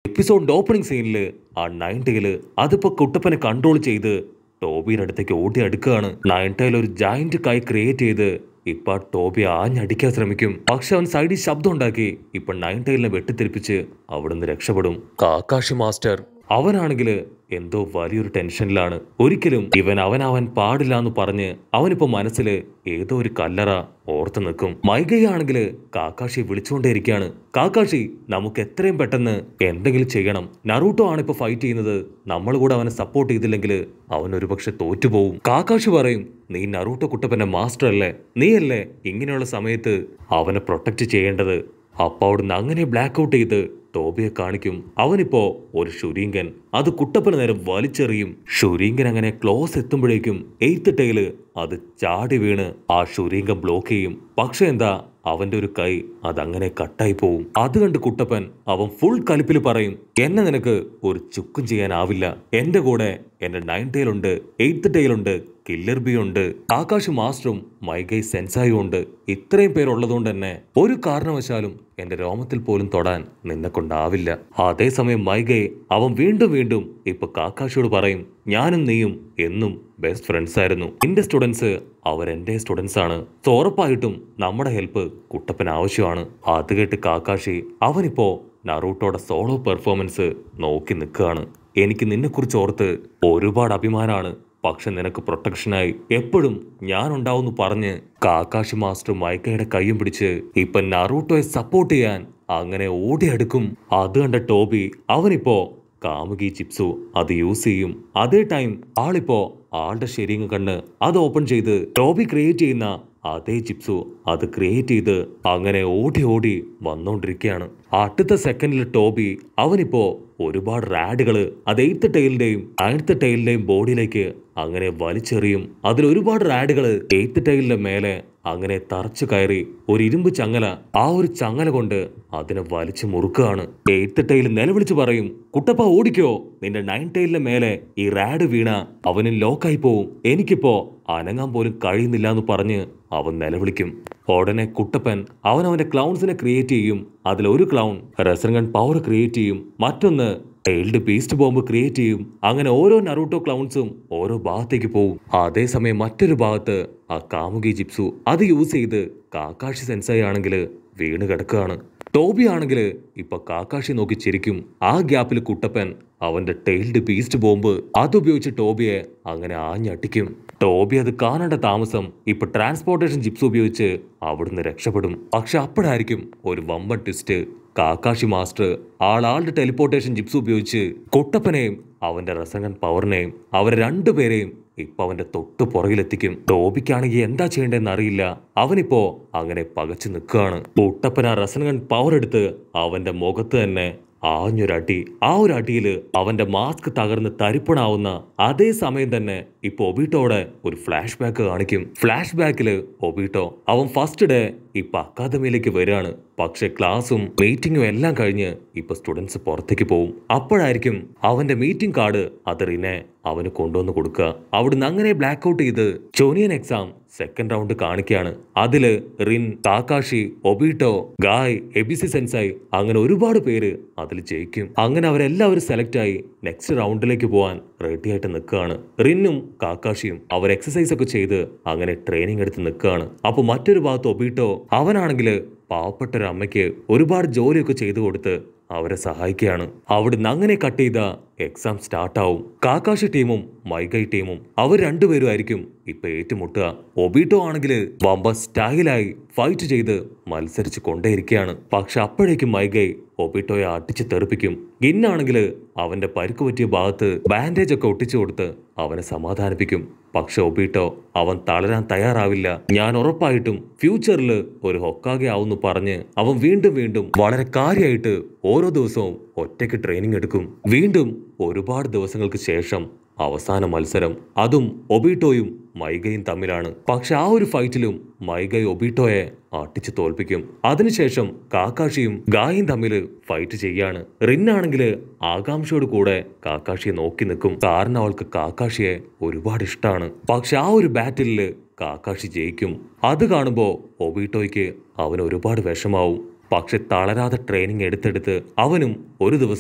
എപ്പിസോഡിന്റെ opening സീനിൽ ആ nine tile അതിപ്പോ കുട്ടപ്പനെ കൺട്രോൾ ചെയ്ത് ടോബിയുടെ അടുത്തേക്ക് ഓടി അടുക്കുകയാണ് നയൻ ടൈൽ ഒരു ജയന്റ് കൈ ക്രിയേറ്റ് ചെയ്ത് ഇപ്പൊ ആ ടോബി ആഞ്ഞടിക്കാൻ ശ്രമിക്കും പക്ഷെ അവൻ സൈഡിൽ ശബ്ദം ഉണ്ടാക്കി ഇപ്പൊ നയൻ ടൈലിനെ വെട്ടിത്തെറിപ്പിച്ച് അവിടുന്ന് രക്ഷപ്പെടും കാക്കാഷി മാസ്റ്റർ അവനാണെങ്കിൽ എന്തോ വലിയൊരു ടെൻഷനിലാണ് ഒരിക്കലും ഇവൻ അവനാവാൻ പാടില്ല എന്ന് പറഞ്ഞ് അവനിപ്പോ മനസ്സിൽ ഏതോ ഒരു കല്ലറ ഓർത്ത് നിൽക്കും മൈകയാണെങ്കിൽ കാക്കാഷി വിളിച്ചുകൊണ്ടേയിരിക്കുകയാണ് കാക്കാഷി നമുക്ക് എത്രയും പെട്ടെന്ന് എന്തെങ്കിലും ചെയ്യണം നറൂട്ടോ ആണ് ഇപ്പൊ ഫൈറ്റ് ചെയ്യുന്നത് നമ്മൾ കൂടെ അവനെ സപ്പോർട്ട് ചെയ്തില്ലെങ്കിൽ അവൻ ഒരുപക്ഷെ തോറ്റുപോകും കാക്കാഷി പറയും നീ നറൂട്ടോ കുട്ടപ്പന്റെ മാസ്റ്റർ അല്ലേ നീയല്ലേ ഇങ്ങനെയുള്ള സമയത്ത് അവനെ പ്രൊട്ടക്ട് ചെയ്യേണ്ടത് അപ്പൊ അവിടുന്ന് അങ്ങനെ ബ്ലാക്ക് ഔട്ട് ചെയ്ത് ടോബിയെ കാണിക്കും അവനിപ്പോ ഒരു ഷുരീങ്കൻ അത് കുട്ടപ്പന് നേരം വലിച്ചെറിയും ഷുരീങ്കൻ അങ്ങനെ ക്ലോസ് എത്തുമ്പോഴേക്കും എയ്ത്ത് ടൈല് അത് ചാടി വീണ് ആ ഷുരീങ്കൻ ബ്ലോക്ക് ചെയ്യും പക്ഷെ എന്താ അവന്റെ ഒരു കൈ അതങ്ങനെ കട്ടായി പോവും അത് കണ്ട് കുട്ടപ്പൻ അവൻ ഫുൾ കലിപ്പിൽ പറയും എന്നെ നിനക്ക് ഒരു ചുക്കും ചെയ്യാനാവില്ല എന്റെ കൂടെ എന്റെ നയൻ ടൈലുണ്ട് എയ്ത്ത് ടൈലുണ്ട് കില്ലർ ബി ഉണ്ട് ആകാശ് മാസ്റ്ററും മൈഗൈ സെൻസായും ഉണ്ട് ഇത്രയും പേരുള്ളതുകൊണ്ട് തന്നെ ഒരു കാരണവശാലും എന്റെ രോമത്തിൽ പോലും തൊടാൻ നിന്നെ കൊണ്ടാവില്ല അതേസമയം മൈഗൈ അവൻ വീണ്ടും വീണ്ടും ഇപ്പൊ കാക്കാശിയോട് പറയും ഞാനും നീയും എന്നും ബെസ്റ്റ് ഫ്രണ്ട്സ് ആയിരുന്നു എന്റെ സ്റ്റുഡൻസ് അവരെന്റെ സ്റ്റുഡൻസ് ആണ് സോ ഉറപ്പായിട്ടും നമ്മുടെ ഹെൽപ്പ് കുട്ടപ്പൻ ആവശ്യമാണ് അത് കേട്ട് കാക്കാശി അവനിപ്പോ നറൂട്ടോടെ സോളോ പെർഫോമൻസ് നോക്കി നിൽക്കുകയാണ് എനിക്ക് നിന്നെക്കുറിച്ച് ഓർത്ത് ഒരുപാട് അഭിമാനമാണ് പക്ഷെ നിനക്ക് പ്രൊട്ടക്ഷനായി എപ്പോഴും ഞാൻ ഉണ്ടാവുന്നു പറഞ്ഞ് കാക്കാശി മാസ്റ്റർ മൈക്കയുടെ കൈയും പിടിച്ച് ഇപ്പൊ നറൂട്ടോയെ സപ്പോർട്ട് ചെയ്യാൻ അങ്ങനെ ഓടിയെടുക്കും അത് കണ്ട ടോബി അവനിപ്പോ കാമുകി ചിപ്സു അത് യൂസ് ചെയ്യും അതേ ടൈം ആളിപ്പോ ആളുടെ ഷെയറിങ് കണ്ണ് അത് ഓപ്പൺ ചെയ്ത് ടോബി ക്രിയേറ്റ് ചെയ്യുന്ന അതേ ചിപ്സു അത് ക്രിയേറ്റ് ചെയ്ത് അങ്ങനെ ഓടി ഓടി വന്നുകൊണ്ടിരിക്കുകയാണ് അടുത്ത സെക്കൻഡിൽ ടോബി അവനിപ്പോ ഒരുപാട് റാഡുകള് അത് എയ്ത്ത് ടൈലിന്റെയും നയൻത്ത് ടൈലിന്റെയും ബോഡിയിലേക്ക് അങ്ങനെ വലിച്ചെറിയും അതിൽ ഒരുപാട് റാഡുകള് എയ്ത്ത് ടൈലിന്റെ മേലെ അങ്ങനെ തറച്ചു കയറി ഒരു ഇരുമ്പ് ചങ്ങല ആ ഒരു ചങ്ങല കൊണ്ട് അതിനെ വലിച്ചു മുറുക്കുകയാണ് എയ്ത്ത് ടൈൽ നിലവിളിച്ച് പറയും കുട്ടപ്പ ഓടിക്കോ നിന്റെ നയൻ ടൈലിന്റെ മേലെ ഈ റാഡ് വീണ അവന് ലോക്കായി പോവും എനിക്കിപ്പോ അനങ്ങാൻ പോലും കഴിയുന്നില്ല എന്ന് പറഞ്ഞ് അവൻ നിലവിളിക്കും ഉടനെ കുട്ടപ്പൻ അവൻ അവന്റെ ക്ലൗൺസിനെ ക്രിയേറ്റ് ചെയ്യും അതിലൊരു ക്ലൗൺ റെസൻഗൺ പവർ ക്രിയേറ്റ് ചെയ്യും മറ്റൊന്ന് ടൈൽഡ് ബീസ്റ്റ് ബോംബ് ക്രിയേറ്റ് ചെയ്യും അങ്ങനെ ഓരോ നറൂട്ടോ ക്ലൗൺസും ഓരോ ഭാഗത്തേക്ക് പോകും അതേസമയം മറ്റൊരു ഭാഗത്ത് ആ കാമുകി ജിപ്സു അത് യൂസ് ചെയ്ത് കാക്കാഷി സെൻസായി ആണെങ്കിൽ വീണ് കിടക്കുകയാണ് ടോബി ആണെങ്കിൽ ഇപ്പൊ കാക്കാഷി നോക്കി ചിരിക്കും ആ ഗ്യാപ്പിൽ കുട്ടപ്പൻ അവന്റെ ടൈൽഡ് ബീസ്റ്റ് ബോംബ് അതുപയോഗിച്ച് ടോബിയെ അങ്ങനെ ആഞ്ഞടിക്കും ടോബി അത് കാണേണ്ട താമസം ഇപ്പൊ ട്രാൻസ്പോർട്ടേഷൻ ജിപ്സ് ഉപയോഗിച്ച് അവിടുന്ന് രക്ഷപ്പെടും പക്ഷെ അപ്പോഴായിരിക്കും ഒരു വമ്പൻ ട്വിസ്റ്റ് കാക്കാഷി മാസ്റ്റർ ആളാളുടെ ടെലിപ്പോർട്ടേഷൻ ജിപ്സ് ഉപയോഗിച്ച് കുട്ടപ്പനെയും അവന്റെ റസങ്ങൻ പവറിനെയും അവരെ രണ്ടുപേരെയും ഇപ്പൊ അവന്റെ തൊട്ടു പുറകിലെത്തിക്കും ടോബിക്കാണെങ്കിൽ എന്താ ചെയ്യേണ്ടതെന്ന് അറിയില്ല അവനിപ്പോ അങ്ങനെ പകച്ചു നിൽക്കുകയാണ് കുട്ടപ്പൻ ആ റസൻഗൺ പവർ എടുത്ത് അവന്റെ മുഖത്ത് തന്നെ ആഞ്ഞൊരടി ആ ഒരു അടിയിൽ അവന്റെ മാസ്ക് തകർന്ന് തരിപ്പണാവുന്ന അതേ സമയം തന്നെ ഇപ്പൊ ഒബീട്ടോടെ ഒരു ഫ്ലാഷ് ബാക്ക് കാണിക്കും ഫ്ലാഷ് ബാക്കില് ഒബീട്ടോ അവൻ ഫസ്റ്റ് ഡേ ഇപ്പൊ അക്കാദമിയിലേക്ക് വരികയാണ് പക്ഷെ ക്ലാസ്സും മീറ്റിംഗും എല്ലാം കഴിഞ്ഞ് ഇപ്പൊ സ്റ്റുഡൻസ് പുറത്തേക്ക് പോവും അപ്പോഴായിരിക്കും അവന്റെ മീറ്റിംഗ് കാർഡ് അത് റിനെ അവന് കൊണ്ടുവന്ന് കൊടുക്കുക അവിടുന്ന് അങ്ങനെ ബ്ലാക്ക് ഔട്ട് ചെയ്ത് ചോനിയൻ എക്സാം സെക്കൻഡ് റൗണ്ട് കാണിക്കുകയാണ് അതില് Rin Kakashi Obito Guy ABC sensei അങ്ങനെ ഒരുപാട് പേര് അതിൽ ജയിക്കും അങ്ങനെ അവരെല്ലാവരും സെലക്ട് ആയി നെക്സ്റ്റ് റൗണ്ടിലേക്ക് പോവാൻ റെഡി ആയിട്ട് നിൽക്കുകയാണ് റിന്നും കാക്കാഷിയും അവർ എക്സസൈസ് ഒക്കെ ചെയ്ത് അങ്ങനെ ട്രെയിനിങ് എടുത്ത് നിൽക്കുകയാണ് അപ്പൊ മറ്റൊരു ഭാഗത്ത് ഒബീട്ടോ അവനാണെങ്കിൽ പാവപ്പെട്ട ഒരു അമ്മയ്ക്ക് ഒരുപാട് ജോലിയൊക്കെ ചെയ്തു കൊടുത്ത് അവരെ സഹായിക്കുകയാണ് അവിടുന്ന് അങ്ങനെ കട്ട് ചെയ്ത എക്സാം സ്റ്റാർട്ടാവും കാക്കാശി ടീമും മൈഗൈ ടീമും അവർ രണ്ടുപേരും ആയിരിക്കും ഇപ്പൊ ഏറ്റുമുട്ടുക ഒബീട്ടോ ആണെങ്കിൽ വമ്പ സ്റ്റൈലായി ഫൈറ്റ് ചെയ്ത് മത്സരിച്ച് കൊണ്ടേയിരിക്കുകയാണ് പക്ഷെ അപ്പോഴേക്കും മൈഗൈ ഒബീട്ടോയെ അടിച്ച് തെറിപ്പിക്കും ഗിന്നാണെങ്കിൽ അവന്റെ പരിക്ക് പറ്റിയ ഭാഗത്ത് ബാൻഡേജ് ഒക്കെ ഒട്ടിച്ചു കൊടുത്ത് അവനെ സമാധാനിപ്പിക്കും പക്ഷെ ഒബീട്ടോ അവൻ തളരാൻ തയ്യാറാവില്ല ഞാൻ ഉറപ്പായിട്ടും ഫ്യൂച്ചറിൽ ഒരു ഹൊക്കാകെ ആവുന്നു പറഞ്ഞ് അവൻ വീണ്ടും വീണ്ടും വളരെ കാര്യമായിട്ട് ഓരോ ദിവസവും ഒറ്റയ്ക്ക് ട്രെയിനിങ് എടുക്കും വീണ്ടും ഒരുപാട് ദിവസങ്ങൾക്ക് ശേഷം അവസാന മത്സരം അതും ഒബീട്ടോയും മൈഗയും തമ്മിലാണ് പക്ഷെ ആ ഒരു ഫൈറ്റിലും മൈഗൈ ഒബീട്ടോയെ അട്ടിച്ചു തോൽപ്പിക്കും അതിനുശേഷം കാക്കാഷിയും ഗായും തമ്മിൽ ഫൈറ്റ് ചെയ്യാണ് റിന്നാണെങ്കിൽ ആകാംക്ഷയോട് കൂടെ കാക്കാഷിയെ നോക്കി നിൽക്കും കാരണം അവൾക്ക് കാക്കാഷിയെ ഒരുപാട് ഇഷ്ടമാണ് പക്ഷെ ആ ഒരു ബാറ്റിലില് കാക്കാഷി ജയിക്കും അത് കാണുമ്പോൾ ഒബീട്ടോയ്ക്ക് അവന് ഒരുപാട് വിഷമാവും പക്ഷെ തളരാതെ ട്രെയിനിങ് എടുത്തെടുത്ത് അവനും ഒരു ദിവസം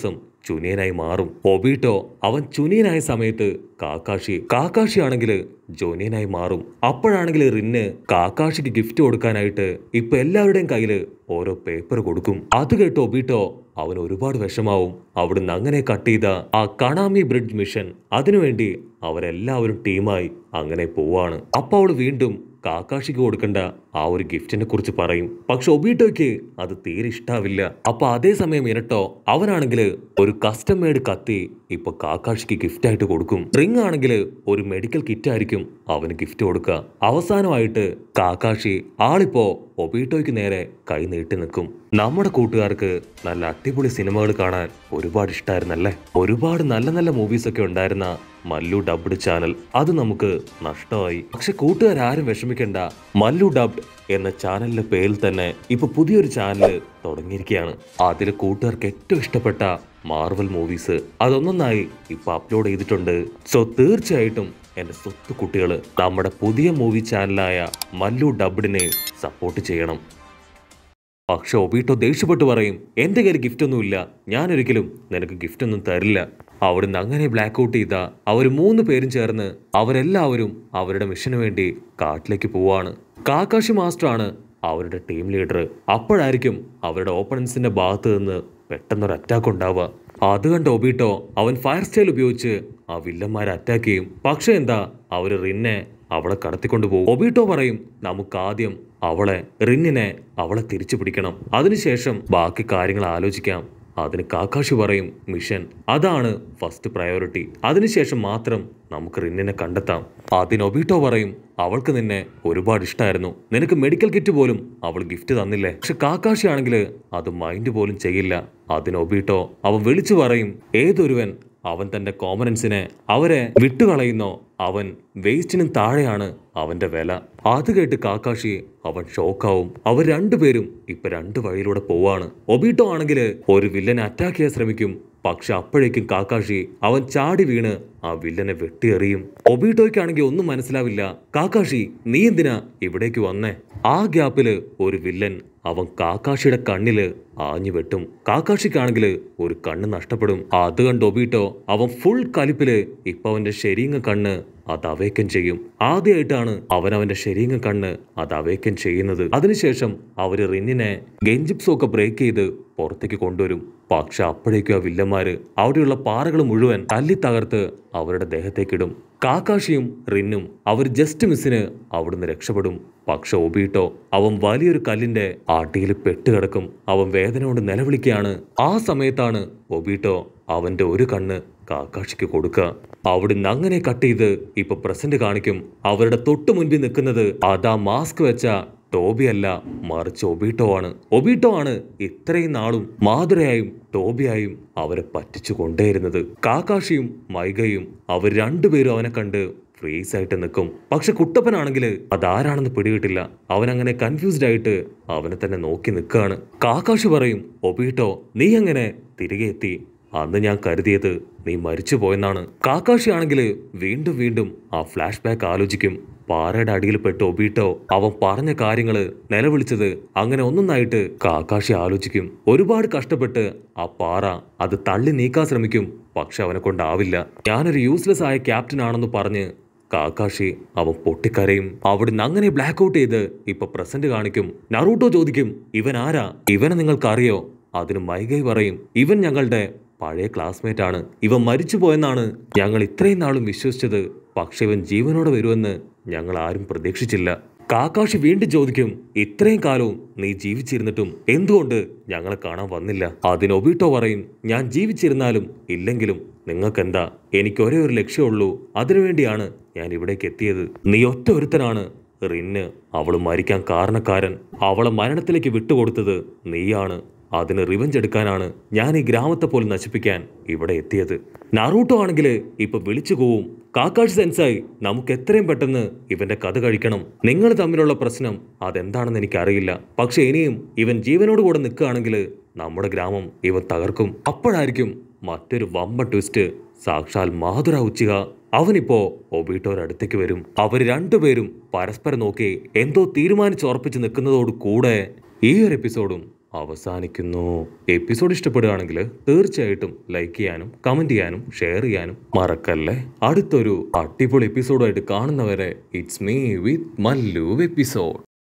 ചുനിയനായി മാറും ഒബീട്ടോ അവൻ ചുനിയനായ സമയത്ത് കാക്കാഷി കാക്കാഷി ആണെങ്കിൽ ജോനിയനായി മാറും അപ്പോഴാണെങ്കിൽ റിന്ന് കാക്കാഷിക്ക് ഗിഫ്റ്റ് കൊടുക്കാനായിട്ട് ഇപ്പൊ എല്ലാവരുടെയും കയ്യില് ഓരോ പേപ്പർ കൊടുക്കും അത് കേട്ട് ഒബീട്ടോ അവൻ ഒരുപാട് വിഷമാവും അവിടുന്ന് അങ്ങനെ കട്ട് ചെയ്ത ആ കണാമി ബ്രിഡ്ജ് മിഷൻ അതിനുവേണ്ടി അവരെല്ലാവരും ടീമായി അങ്ങനെ പോവാണ് അപ്പൊ അവള് വീണ്ടും കാക്കാഷിക്ക് കൊടുക്കേണ്ട ആ ഒരു ഗിഫ്റ്റിനെ കുറിച്ച് പറയും പക്ഷെ ഒബീട്ടോയ്ക്ക് അത് തീരെ ഇഷ്ടാവില്ല അപ്പൊ അതേസമയം ഇരട്ടോ അവനാണെങ്കിൽ ഒരു കസ്റ്റം മെയ്ഡ് കത്തി ഇപ്പൊ കാക്കാഷിക്ക് ഗിഫ്റ്റ് ആയിട്ട് കൊടുക്കും റിംഗ് ആണെങ്കിൽ ഒരു മെഡിക്കൽ കിറ്റ് ആയിരിക്കും അവന് ഗിഫ്റ്റ് കൊടുക്കുക അവസാനമായിട്ട് കാക്കാഷി ആളിപ്പോ ഒബീട്ടോയ്ക്ക് നേരെ കൈ നീട്ടി നിൽക്കും നമ്മുടെ കൂട്ടുകാർക്ക് നല്ല അടിപൊളി സിനിമകൾ കാണാൻ ഒരുപാട് ഇഷ്ടമായിരുന്നല്ലേ ഒരുപാട് നല്ല നല്ല മൂവീസ് ഒക്കെ ഉണ്ടായിരുന്ന മല്ലു ഡബ്ഡ് ചാനൽ അത് നമുക്ക് നഷ്ടമായി പക്ഷെ കൂട്ടുകാരും വിഷമിക്കണ്ട മല്ലു ഡബ്ഡ് എന്ന ചാനലിന്റെ പേരിൽ തന്നെ ഇപ്പൊ പുതിയൊരു ചാനൽ തുടങ്ങിയിരിക്കുകയാണ് അതിൽ കൂട്ടുകാർക്ക് ഏറ്റവും ഇഷ്ടപ്പെട്ട മാർവൽ മൂവീസ് അതൊന്നൊന്നായി ഇപ്പൊ അപ്ലോഡ് ചെയ്തിട്ടുണ്ട് സോ തീർച്ചയായിട്ടും എന്റെ സ്വത്ത് കുട്ടികൾ നമ്മുടെ പുതിയ മൂവി ചാനലായ മല്ലു ഡബ്ഡിനെ സപ്പോർട്ട് ചെയ്യണം പക്ഷെ ഒബീട്ടോ ദേഷ്യപ്പെട്ട് പറയും എന്റെ കയ്യിൽ ഗിഫ്റ്റ് ഒന്നുമില്ല ഞാൻ ഒരിക്കലും നിനക്ക് ഗിഫ്റ്റ് ഒന്നും തരില്ല അവിടുന്ന് അങ്ങനെ ബ്ലാക്ക് ഔട്ട് ചെയ്ത അവർ മൂന്ന് പേരും ചേർന്ന് അവരെല്ലാവരും അവരുടെ മിഷന് വേണ്ടി കാട്ടിലേക്ക് പോവാണ് കാക്കാശി മാസ്റ്ററാണ് അവരുടെ ടീം ലീഡർ അപ്പോഴായിരിക്കും അവരുടെ ഓപ്പണൻസിന്റെ ഭാഗത്ത് നിന്ന് പെട്ടെന്നൊരു അറ്റാക്ക് ഉണ്ടാവുക അത് കണ്ട ഒബീട്ടോ അവൻ ഫയർ സ്റ്റൈൽ ഉപയോഗിച്ച് ആ വില്ലന്മാരെ അറ്റാക്ക് ചെയ്യും പക്ഷെ എന്താ അവര് റിന്നെ അവളെ കടത്തിക്കൊണ്ട് പോകും ഒബീട്ടോ പറയും നമുക്ക് ആദ്യം അവളെ റിന്നിനെ അവളെ തിരിച്ചു പിടിക്കണം അതിനുശേഷം ബാക്കി കാര്യങ്ങൾ ആലോചിക്കാം അതിന് കാക്കാഷി പറയും മിഷൻ അതാണ് ഫസ്റ്റ് പ്രയോറിറ്റി അതിനുശേഷം മാത്രം നമുക്ക് റിന്നിനെ കണ്ടെത്താം അതിന് ഒബീട്ടോ പറയും അവൾക്ക് നിന്നെ ഒരുപാട് ഇഷ്ടമായിരുന്നു നിനക്ക് മെഡിക്കൽ കിറ്റ് പോലും അവൾ ഗിഫ്റ്റ് തന്നില്ലേ പക്ഷെ കാക്കാഷി ആണെങ്കിൽ അത് മൈൻഡ് പോലും ചെയ്യില്ല അതിന് ഒബീട്ടോ അവൻ വിളിച്ചു പറയും ഏതൊരുവൻ അവൻ തന്റെ കോമനൻസിനെ അവരെ വിട്ടുകളയുന്നോ അവൻ വേസ്റ്റിനും താഴെയാണ് അവന്റെ വില അത് കേട്ട് കാക്കാഷി അവൻ ഷോക്കാവും അവർ രണ്ടുപേരും ഇപ്പൊ രണ്ട് വഴിയിലൂടെ പോവാണ് ഒബീട്ടോ ആണെങ്കിൽ ഒരു വില്ലനെ അറ്റാക്ക് ചെയ്യാൻ ശ്രമിക്കും പക്ഷെ അപ്പോഴേക്കും കാക്കാഷി അവൻ ചാടി വീണ് ആ വില്ലനെ വെട്ടിയെറിയും ഒബീട്ടോയ്ക്കാണെങ്കിൽ ഒന്നും മനസ്സിലാവില്ല കാക്കാഷി നീ എന്തിനാ ഇവിടേക്ക് വന്നേ ആ ഗ്യാപ്പില് ഒരു വില്ലൻ അവൻ കാക്കാഷിയുടെ കണ്ണില് ആഞ്ഞു വെട്ടും കാക്കാഷിക്കാണെങ്കിൽ ഒരു കണ്ണ് നഷ്ടപ്പെടും അത് കണ്ട് ഒബീട്ടോ അവൻ ഫുൾ കലിപ്പില് ഇപ്പൊ അവന്റെ ശരീങ്ങ കണ്ണ് അത് അവേക്കൻ ചെയ്യും ആദ്യമായിട്ടാണ് അവൻ അവന്റെ ശരീരം കണ്ണ് അത് അവേക്കൻ ചെയ്യുന്നത് അതിനുശേഷം അവര് റിന്നിനെ ഗെഞ്ചിപ്സും ഒക്കെ ബ്രേക്ക് ചെയ്ത് പുറത്തേക്ക് കൊണ്ടുവരും പക്ഷെ അപ്പോഴേക്കും ആ വില്ലന്മാര് അവിടെയുള്ള പാറകൾ മുഴുവൻ തല്ലി തകർത്ത് അവരുടെ ദേഹത്തേക്കിടും കാക്കാഷിയും റിന്നും അവർ ജസ്റ്റ് മിസ്സിന് അവിടുന്ന് രക്ഷപ്പെടും പക്ഷെ ഒബീട്ടോ അവൻ വലിയൊരു കല്ലിന്റെ ആട്ടിയിൽ പെട്ടുകിടക്കും അവൻ വേദന കൊണ്ട് നിലവിളിക്കുകയാണ് ആ സമയത്താണ് ഒബീട്ടോ അവന്റെ ഒരു കണ്ണ് കാക്കാഷിക്ക് കൊടുക്കുക അവിടുന്ന് അങ്ങനെ കട്ട് ചെയ്ത് ഇപ്പൊ പ്രസന്റ് കാണിക്കും അവരുടെ തൊട്ടു മുൻപിൽ നിൽക്കുന്നത് അതാ മാസ്ക് വെച്ച ടോബി അല്ല മറിച്ച് ഒബീട്ടോ ആണ് ഒബീട്ടോ ആണ് ഇത്രയും നാളും മാതുരയായും ടോബിയായും അവരെ പറ്റിച്ചു കൊണ്ടേയിരുന്നത് കാക്കാഷിയും മൈഗയും അവർ രണ്ടുപേരും അവനെ കണ്ട് ഫ്രീസ് ആയിട്ട് നിൽക്കും പക്ഷെ കുട്ടപ്പനാണെങ്കിൽ അതാരാണെന്ന് പിടികിട്ടില്ല അവൻ അങ്ങനെ കൺഫ്യൂസ്ഡ് ആയിട്ട് അവനെ തന്നെ നോക്കി നിൽക്കുകയാണ് കാക്കാഷി പറയും ഒബീട്ടോ നീ എങ്ങനെ തിരികെ എത്തി അന്ന് ഞാൻ കരുതിയത് നീ മരിച്ചു പോയെന്നാണ് കാക്കാഷി ആണെങ്കിൽ വീണ്ടും വീണ്ടും ആ ഫ്ലാഷ് ബാക്ക് ആലോചിക്കും പാറയുടെ അടിയിൽ പെട്ട് ഒബീട്ടോ അവൻ പറഞ്ഞ കാര്യങ്ങള് നിലവിളിച്ചത് അങ്ങനെ ഒന്നൊന്നായിട്ട് കാക്കാഷി ആലോചിക്കും ഒരുപാട് കഷ്ടപ്പെട്ട് ആ പാറ അത് തള്ളി നീക്കാൻ ശ്രമിക്കും പക്ഷെ അവനെ കൊണ്ടാവില്ല ഞാനൊരു യൂസ്ലെസ് ആയ ക്യാപ്റ്റൻ ആണെന്ന് പറഞ്ഞ് കാക്കാഷി അവൻ പൊട്ടിക്കരയും അവിടുന്ന് അങ്ങനെ ബ്ലാക്ക് ഔട്ട് ചെയ്ത് ഇപ്പൊ പ്രസന്റ് കാണിക്കും നറൂട്ടോ ചോദിക്കും ഇവൻ ആരാ ഇവനെ നിങ്ങൾക്കറിയോ അതിന് മൈകൈ പറയും ഇവൻ ഞങ്ങളുടെ പഴയ ക്ലാസ്മേറ്റ് ആണ് ഇവൻ മരിച്ചു പോയെന്നാണ് ഞങ്ങൾ ഇത്രയും നാളും വിശ്വസിച്ചത് പക്ഷെ ഇവൻ ജീവനോടെ വരുമെന്ന് ഞങ്ങൾ ആരും പ്രതീക്ഷിച്ചില്ല കാക്കാഷി വീണ്ടും ചോദിക്കും ഇത്രയും കാലവും നീ ജീവിച്ചിരുന്നിട്ടും എന്തുകൊണ്ട് ഞങ്ങളെ കാണാൻ വന്നില്ല അതിന് ഒബീട്ടോ പറയും ഞാൻ ജീവിച്ചിരുന്നാലും ഇല്ലെങ്കിലും നിങ്ങൾക്കെന്താ എനിക്ക് ഒരേ ഒരു ലക്ഷ്യമുള്ളൂ അതിനുവേണ്ടിയാണ് ഞാൻ ഇവിടേക്ക് എത്തിയത് നീ ഒറ്റ ഒരുത്തനാണ് റിന്ന് അവള് മരിക്കാൻ കാരണക്കാരൻ അവളെ മരണത്തിലേക്ക് വിട്ടുകൊടുത്തത് നീയാണ് അതിന് റിവഞ്ച് എടുക്കാനാണ് ഞാൻ ഈ ഗ്രാമത്തെ പോലും നശിപ്പിക്കാൻ ഇവിടെ എത്തിയത് നാറൂട്ടോ ആണെങ്കിൽ ഇപ്പൊ വിളിച്ചു പോവും കാക്കാഷ് സെൻസായി നമുക്ക് എത്രയും പെട്ടെന്ന് ഇവന്റെ കഥ കഴിക്കണം നിങ്ങൾ തമ്മിലുള്ള പ്രശ്നം അതെന്താണെന്ന് എനിക്കറിയില്ല പക്ഷെ ഇനിയും ഇവൻ ജീവനോട് കൂടെ നിൽക്കുകയാണെങ്കിൽ നമ്മുടെ ഗ്രാമം ഇവൻ തകർക്കും അപ്പോഴായിരിക്കും മറ്റൊരു വമ്പ ട്വിസ്റ്റ് സാക്ഷാൽ മാതുര ഉച്ചിക അവനിപ്പോ ഒബീട്ടോയുടെ അടുത്തേക്ക് വരും അവർ രണ്ടുപേരും പരസ്പരം നോക്കി എന്തോ തീരുമാനിച്ചുറപ്പിച്ച് നിൽക്കുന്നതോട് കൂടെ ഈ ഒരു എപ്പിസോഡും അവസാനിക്കുന്നു എപ്പിസോഡ് ഇഷ്ടപ്പെടുകയാണെങ്കിൽ തീർച്ചയായിട്ടും ലൈക്ക് ചെയ്യാനും കമന്റ് ചെയ്യാനും ഷെയർ ചെയ്യാനും മറക്കല്ലേ അടുത്തൊരു അടിപൊളി എപ്പിസോഡായിട്ട് കാണുന്നവരെ it's me with Mallu episode